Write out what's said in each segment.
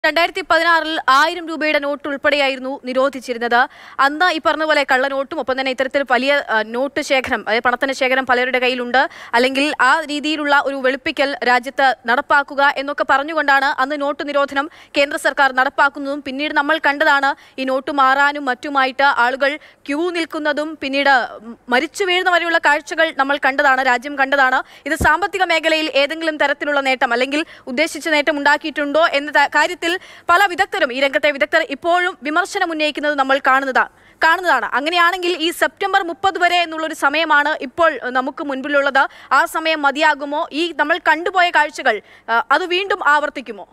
രണ്ടായിരത്തി പതിനാറിൽ ആയിരം രൂപയുടെ നോട്ട് ഉൾപ്പെടെയായിരുന്നു നിരോധിച്ചിരുന്നത് അന്ന് ഈ പറഞ്ഞ പോലെ കള്ളനോട്ടും ഒപ്പം തന്നെ ഇത്തരത്തിൽ വലിയ ആ, നോട്ട് ശേഖരം അതായത് പണത്തിന്റെ ശേഖരം പലരുടെ കയ്യിലുണ്ട് അല്ലെങ്കിൽ ആ രീതിയിലുള്ള ഒരു വെളുപ്പിക്കൽ രാജ്യത്ത് നടപ്പാക്കുക എന്നൊക്കെ പറഞ്ഞുകൊണ്ടാണ് അന്ന് നോട്ട് നിരോധനം കേന്ദ്ര സർക്കാർ നടപ്പാക്കുന്നതും പിന്നീട് നമ്മൾ കണ്ടതാണ് ഈ നോട്ട് മാറാനും മറ്റുമായിട്ട് ആളുകൾ ക്യൂ നിൽക്കുന്നതും പിന്നീട് മരിച്ചു വീഴുന്ന വരെയുള്ള കാഴ്ചകൾ നമ്മൾ കണ്ടതാണ് രാജ്യം കണ്ടതാണ് ഇത് സാമ്പത്തിക മേഖലയിൽ ഏതെങ്കിലും തരത്തിലുള്ള നേട്ടം അല്ലെങ്കിൽ ഉദ്ദേശിച്ച നേട്ടം ഉണ്ടാക്കിയിട്ടുണ്ടോ എന്ന ത- കാര്യത്തിൽ പല വിദഗ്ധരും ഈ രംഗത്തെ വിദഗ്ധർ ഇപ്പോഴും വിമർശനം ഉന്നയിക്കുന്നത് നമ്മൾ കാണുന്നതാണ് കാണുന്നതാണ് അങ്ങനെയാണെങ്കിൽ ഈ സെപ്റ്റംബർ മുപ്പത് വരെ എന്നുള്ളൊരു സമയമാണ് ഇപ്പോൾ അഹ്, നമുക്ക് മുൻപിലുള്ളത് ആ സമയം മതിയാകുമോ ഈ നമ്മൾ കണ്ടുപോയ കാഴ്ചകൾ അഹ്, അത് വീണ്ടും ആവർത്തിക്കുമോ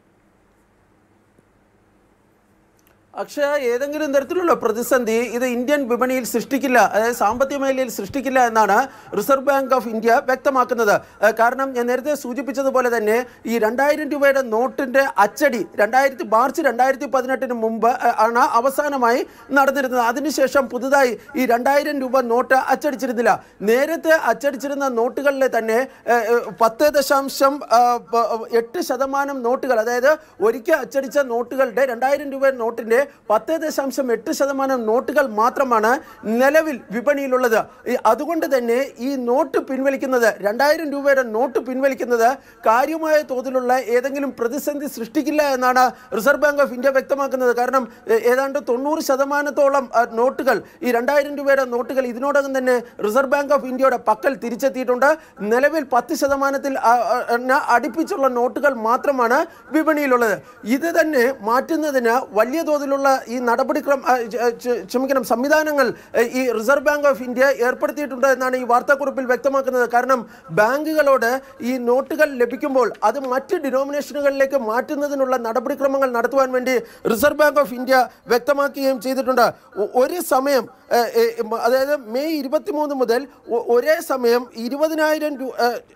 അക്ഷയ ഏതെങ്കിലും തരത്തിലുള്ള പ്രതിസന്ധി ഇത് ഇന്ത്യൻ വിപണിയിൽ സൃഷ്ടിക്കില്ല അതായത് സാമ്പത്തിക മേഖലയിൽ സൃഷ്ടിക്കില്ല എന്നാണ് റിസർവ് ബാങ്ക് ഓഫ് ഇന്ത്യ വ്യക്തമാക്കുന്നത് ഏഹ് കാരണം ഞാൻ നേരത്തെ സൂചിപ്പിച്ചതുപോലെ തന്നെ ഈ രണ്ടായിരം രൂപയുടെ നോട്ടിന്റെ അച്ചടി രണ്ടായിരത്തി മാർച്ച് രണ്ടായിരത്തി പതിനെട്ടിന് മുമ്പ് ഏഹ് ആണ് അവസാനമായി നടന്നിരുന്നത് അതിനുശേഷം പുതുതായി ഈ രണ്ടായിരം രൂപ നോട്ട് അച്ചടിച്ചിരുന്നില്ല നേരത്തെ അച്ചടിച്ചിരുന്ന നോട്ടുകളിലെ തന്നെ ഏഹ്, ഏഹ്, പത്ത് ദശാംശം ആഹ്, പ- എട്ട് ശതമാനം നോട്ടുകൾ അതായത് ഒരിക്കൽ അച്ചടിച്ച നോട്ടുകളുടെ രണ്ടായിരം രൂപ നോട്ടിന്റെ പത്ത് ദശാംശം എട്ട് ശതമാനം നോട്ടുകൾ മാത്രമാണ് നിലവിൽ വിപണിയിലുള്ളത് ഈ അതുകൊണ്ട് തന്നെ ഈ നോട്ട് പിൻവലിക്കുന്നത് രണ്ടായിരം രൂപയുടെ നോട്ട് പിൻവലിക്കുന്നത് കാര്യമായ തോതിലുള്ള ഏതെങ്കിലും പ്രതിസന്ധി സൃഷ്ടിക്കില്ല എന്നാണ് റിസർവ് ബാങ്ക് ഓഫ് ഇന്ത്യ വ്യക്തമാക്കുന്നത് കാരണം ഏ- ഏതാണ്ട് തൊണ്ണൂറ് ശതമാനത്തോളം ആ, നോട്ടുകൾ ഈ രണ്ടായിരം രൂപയുടെ നോട്ടുകൾ ഇതിനോടകം തന്നെ റിസർവ് ബാങ്ക് ഓഫ് ഇന്ത്യയുടെ പക്കൽ തിരിച്ചെത്തിയിട്ടുണ്ട് നിലവിൽ പത്ത് ശതമാനത്തിൽ ആ, ആ, ന അടുപ്പിച്ചുള്ള നോട്ടുകൾ മാത്രമാണ് വിപണിയിലുള്ളത് ഇത് തന്നെ മാറ്റുന്നതിന് വലിയ തോതിലുള്ള ഈ നടപടിക്രമ ആ, ച- ച- ക്ഷമിക്കണം സംവിധാനങ്ങൾ ഏ, ഈ റിസർവ് ബാങ്ക് ഓഫ് ഇന്ത്യ ഏർപ്പെടുത്തിയിട്ടുണ്ട് എന്നാണ് ഈ വാർത്താക്കുറിപ്പിൽ വ്യക്തമാക്കുന്നത് കാരണം ബാങ്കുകളോട് ഈ നോട്ടുകൾ ലഭിക്കുമ്പോൾ അത് മറ്റ് ഡിനോമിനേഷനുകളിലേക്ക് മാറ്റുന്നതിനുള്ള നടപടിക്രമങ്ങൾ നടത്തുവാൻ വേണ്ടി റിസർവ് ബാങ്ക് ഓഫ് ഇന്ത്യ വ്യക്തമാക്കുകയും ചെയ്തിട്ടുണ്ട് ഒ- ഒരു സമയം ഏ, ഏ, അതായത് മെയ് ഇരുപത്തിമൂന്ന് മുതൽ ഒ- ഒരേ സമയം ഇരുപതിനായിരം രൂപ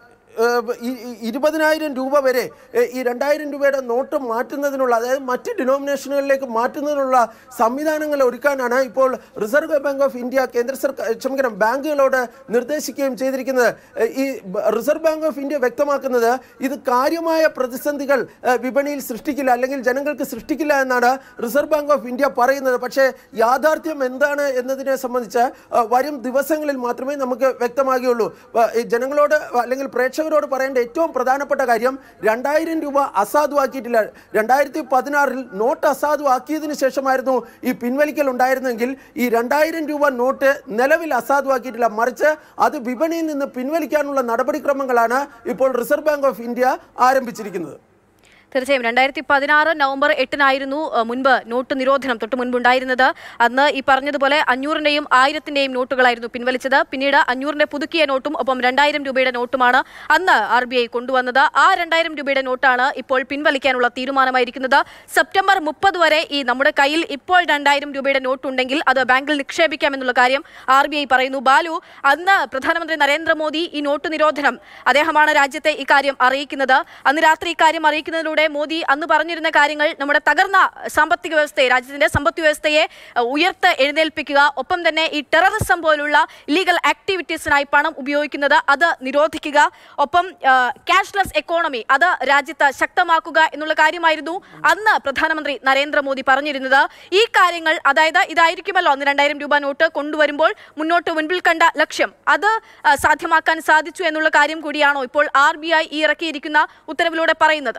ഏഹ് ഇ- ഇ- ഇരുപതിനായിരം രൂപ വരെ ഏഹ് ഈ രണ്ടായിരം രൂപയുടെ നോട്ട് മാറ്റുന്നതിനുള്ള അതായത് മറ്റ് ഡിനോമിനേഷനുകളിലേക്ക് മാറ്റുന്നതിനുള്ള സംവിധാനങ്ങൾ ഒരുക്കാനാണ് ഇപ്പോൾ റിസർവ് ബാങ്ക് ഓഫ് ഇന്ത്യ കേന്ദ്ര സർക്കാർ ക്ഷമിക്കണം ബാങ്കുകളോട് നിർദ്ദേശിക്കുകയും ചെയ്തിരിക്കുന്നത് ഏഹ് ഈ ബ- റിസർവ് ബാങ്ക് ഓഫ് ഇന്ത്യ വ്യക്തമാക്കുന്നത് ഇത് കാര്യമായ പ്രതിസന്ധികൾ ഏഹ് വിപണിയിൽ സൃഷ്ടിക്കില്ല അല്ലെങ്കിൽ ജനങ്ങൾക്ക് സൃഷ്ടിക്കില്ല എന്നാണ് റിസർവ് ബാങ്ക് ഓഫ് ഇന്ത്യ പറയുന്നത് പക്ഷേ യാഥാർത്ഥ്യം എന്താണ് എന്നതിനെ സംബന്ധിച്ച് ഏഹ് വരും ദിവസങ്ങളിൽ മാത്രമേ നമുക്ക് വ്യക്തമാകുകയുള്ളൂ വ- ഈ ജനങ്ങളോട് അല്ലെങ്കിൽ പ്രേക്ഷകരോട് പറയേണ്ട ഏറ്റവും പ്രധാനപ്പെട്ട കാര്യം രണ്ടായിരം രൂപ അസാധുവാക്കിയിട്ടില്ല രണ്ടായിരത്തി പതിനാറിൽ നോട്ട് അസാധുവാക്കിയതിനു ശേഷമായിരുന്നു ഈ പിൻവലിക്കൽ ഉണ്ടായിരുന്നെങ്കിൽ ഈ രണ്ടായിരം രൂപ നോട്ട് നിലവിൽ അസാധുവാക്കിയിട്ടില്ല മറിച്ച് അത് വിപണിയിൽ നിന്ന് പിൻവലിക്കാനുള്ള നടപടിക്രമങ്ങളാണ് ഇപ്പോൾ റിസർവ് ബാങ്ക് ഓഫ് ഇന്ത്യ ആരംഭിച്ചിരിക്കുന്നത് തീർച്ചയായും രണ്ടായിരത്തി പതിനാറ് നവംബർ എട്ടിനായിരുന്നു അഹ്, മുൻപ് നോട്ട് നിരോധനം തൊട്ട് മുൻപുണ്ടായിരുന്നത് അന്ന് ഈ പറഞ്ഞതുപോലെ അഞ്ഞൂറിന്റെയും ആയിരത്തിന്റെയും നോട്ടുകളായിരുന്നു പിൻവലിച്ചത് പിന്നീട് അഞ്ഞൂറിന്റെ പുതുക്കിയ നോട്ടും ഒപ്പം രണ്ടായിരം രൂപയുടെ നോട്ടുമാണ് അന്ന് ആർ ബി ഐ കൊണ്ടുവന്നത് ആ രണ്ടായിരം രൂപയുടെ നോട്ടാണ് ഇപ്പോൾ പിൻവലിക്കാനുള്ള തീരുമാനമായിരിക്കുന്നത് സെപ്റ്റംബർ മുപ്പത് വരെ ഈ നമ്മുടെ കയ്യിൽ ഇപ്പോൾ രണ്ടായിരം രൂപയുടെ നോട്ട് ഉണ്ടെങ്കിൽ അത് ബാങ്കിൽ നിക്ഷേപിക്കാമെന്നുള്ള കാര്യം ആർ ബി ഐ പറയുന്നു ബാലു അന്ന് പ്രധാനമന്ത്രി നരേന്ദ്രമോദി ഈ നോട്ട് നിരോധനം അദ്ദേഹമാണ് രാജ്യത്തെ ഇക്കാര്യം അറിയിക്കുന്നത് അന്ന് രാത്രി ഇക്കാര്യം അറിയിക്കുന്നതിലൂടെ മോദി അന്ന് പറഞ്ഞിരുന്ന കാര്യങ്ങൾ നമ്മുടെ തകർന്ന സാമ്പത്തിക വ്യവസ്ഥയെ രാജ്യത്തിന്റെ സമ്പദ് വ്യവസ്ഥയെ അഹ്, ഉയർത്ത് എഴുന്നേൽപ്പിക്കുക ഒപ്പം തന്നെ ഈ ടെററിസം പോലുള്ള ഇല്ലീഗൽ ആക്ടിവിറ്റീസിനായി പണം ഉപയോഗിക്കുന്നത് അത് നിരോധിക്കുക ഒപ്പം ക്യാഷ്ലെസ് എക്കോണമി അത് രാജ്യത്ത് ശക്തമാക്കുക എന്നുള്ള കാര്യമായിരുന്നു അന്ന് പ്രധാനമന്ത്രി നരേന്ദ്രമോദി പറഞ്ഞിരുന്നത് ഈ കാര്യങ്ങൾ അതായത് ഇതായിരിക്കുമല്ലോ അന്ന് രണ്ടായിരം രൂപ നോട്ട് കൊണ്ടുവരുമ്പോൾ മുന്നോട്ട് മുൻപിൽ കണ്ട ലക്ഷ്യം അത് ആ, സാധ്യമാക്കാൻ സാധിച്ചു എന്നുള്ള കാര്യം കൂടിയാണോ ഇപ്പോൾ ആർ ബി ഐ ഈ ഇറക്കിയിരിക്കുന്ന ഉത്തരവിലൂടെ പറയുന്നത്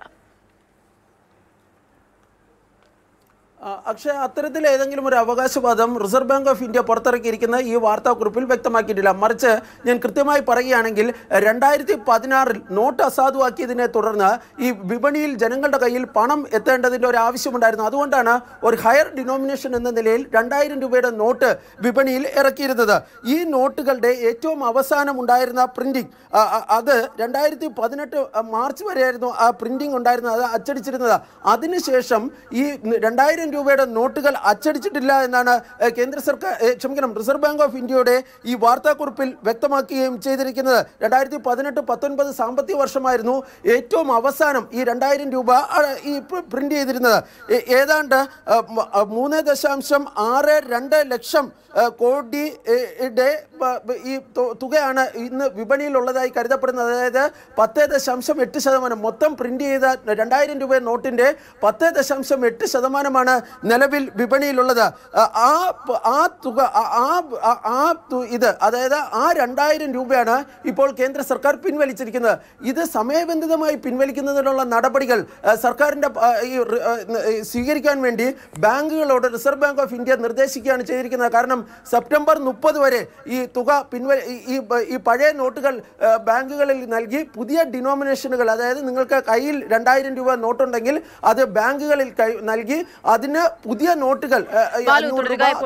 ആ, അക്ഷയ അത്തരത്തിൽ ഏതെങ്കിലും ഒരു അവകാശവാദം റിസർവ് ബാങ്ക് ഓഫ് ഇന്ത്യ പുറത്തിറക്കിയിരിക്കുന്ന ഈ വാർത്താക്കുറിപ്പിൽ വ്യക്തമാക്കിയിട്ടില്ല മറിച്ച് ഞാൻ കൃത്യമായി പറയുകയാണെങ്കിൽ രണ്ടായിരത്തി പതിനാറിൽ നോട്ട് അസാധുവാക്കിയതിനെ തുടർന്ന് ഈ വിപണിയിൽ ജനങ്ങളുടെ കയ്യിൽ പണം എത്തേണ്ടതിൻ്റെ ഒരു ആവശ്യമുണ്ടായിരുന്നു അതുകൊണ്ടാണ് ഒരു ഹയർ ഡിനോമിനേഷൻ എന്ന നിലയിൽ രണ്ടായിരം രൂപയുടെ നോട്ട് വിപണിയിൽ ഇറക്കിയിരുന്നത് ഈ നോട്ടുകളുടെ ഏറ്റവും അവസാനം ഉണ്ടായിരുന്ന പ്രിന്റിംഗ് അത് രണ്ടായിരത്തി പതിനെട്ട് മാർച്ച് വരെയായിരുന്നു ആ പ്രിന്റിംഗ് ഉണ്ടായിരുന്നത് അത് അച്ചടിച്ചിരുന്നത് അതിനുശേഷം ഈ രണ്ടായിരം രൂപയുടെ നോട്ടുകൾ അച്ചടിച്ചിട്ടില്ല എന്നാണ് ഏഹ്, കേന്ദ്ര സർക്കാർ ഏഹ്, ക്ഷമിക്കണം റിസർവ് ബാങ്ക് ഓഫ് ഇന്ത്യയുടെ ഈ വാർത്താക്കുറിപ്പിൽ വ്യക്തമാക്കുകയും ചെയ്തിരിക്കുന്നത് രണ്ടായിരത്തി പതിനെട്ട് പത്തൊൻപത് സാമ്പത്തിക വർഷമായിരുന്നു ഏറ്റവും അവസാനം ഈ രണ്ടായിരം രൂപ ആ, ഈ പ്രിന്റ് ചെയ്തിരുന്നത് ഏ- ഏതാണ്ട് ആ, മ- ആ, മൂന്ന് ദശാംശം ആറ് രണ്ട് ലക്ഷം ആ, കോടി ഏ, യുടെ ബ- ബ- ഈ തു- തുകയാണ് ഇന്ന് വിപണിയിലുള്ളതായി കരുതപ്പെടുന്നത് അതായത് പത്ത് ദശാംശം എട്ട് ശതമാനം മൊത്തം പ്രിന്റ് ചെയ്ത രണ്ടായിരം രൂപ നോട്ടിന്റെ പത്ത് ദശാംശം എട്ട് ശതമാനമാണ് നിലവിൽ വിപണിയിലുള്ളത് ആ, ആ പ- ആ തുക ആ- ആ ആ- ആ തു- ഇത് അതായത് ആ രണ്ടായിരം രൂപയാണ് ഇപ്പോൾ കേന്ദ്ര സർക്കാർ പിൻവലിച്ചിരിക്കുന്നത് ഇത് സമയബന്ധിതമായി പിൻവലിക്കുന്നതിനുള്ള നടപടികൾ ആ, സർക്കാരിന്റെ ആ, ഈ റി- ആ, ഈ സ്വീകരിക്കാൻ വേണ്ടി ബാങ്കുകളോട് റിസർവ് ബാങ്ക് ഓഫ് ഇന്ത്യ നിർദ്ദേശിക്കുകയാണ് ചെയ്തിരിക്കുന്നത് കാരണം സെപ്റ്റംബർ മുപ്പത് വരെ ഈ തുക പിൻവ ഈ- ഈ ഈ പഴയ നോട്ടുകൾ ആ, ബാങ്കുകളിൽ നൽകി പുതിയ ഡിനോമിനേഷനുകൾ അതായത് നിങ്ങൾക്ക് കയ്യിൽ രണ്ടായിരം രൂപ നോട്ടുണ്ടെങ്കിൽ അത് ബാങ്കുകളിൽ കൈ- നൽകി അതിന് പുതിയ നോട്ടുകൾ ആ, ഈ ബാലു അഞ്ഞൂറ് തുടരുക രൂപ ഇപ്പോൾ